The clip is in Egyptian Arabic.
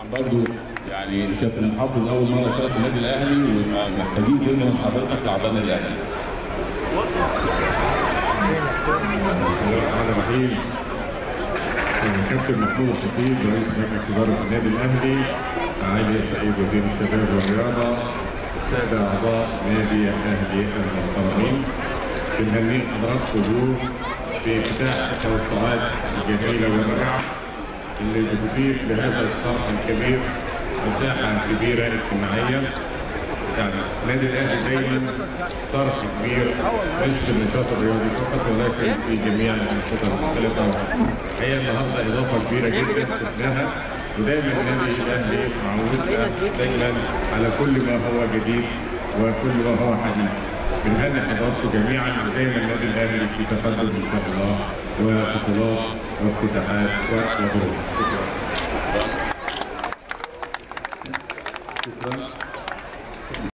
برضو يعني سياده المحافظ اول مره شرف النادي الاهلي ومحتاجين كلمه من حضرتك لاعضاء النادي الاهلي. بسم الله الرحمن الرحيم الكابتن محمود الخطيب رئيس مجلس اداره النادي الاهلي علي سعيد وزير الشباب والرياضه الساده اعضاء نادي الاهلي المحترمين بنهني حضراتكم اليوم بافتتاح التوسعات الجميله والرائعه اللي بتضيف لهذا الصرح الكبير مساحه كبيره اجتماعيه يعني النادي الاهلي دايما صرح كبير مش في النشاط الرياضي فقط ولكن في جميع الانشطه المختلفه هي النهارده اضافه كبيره جدا شفناها ودايما النادي الاهلي معروف دايما على كل ما هو جديد وكل ما هو حديث بنهني حضراتكم جميعا ودايما النادي الاهلي في تقدم ان شاء الله وبطولات وافتتاحات وظروف شكرا شكرا.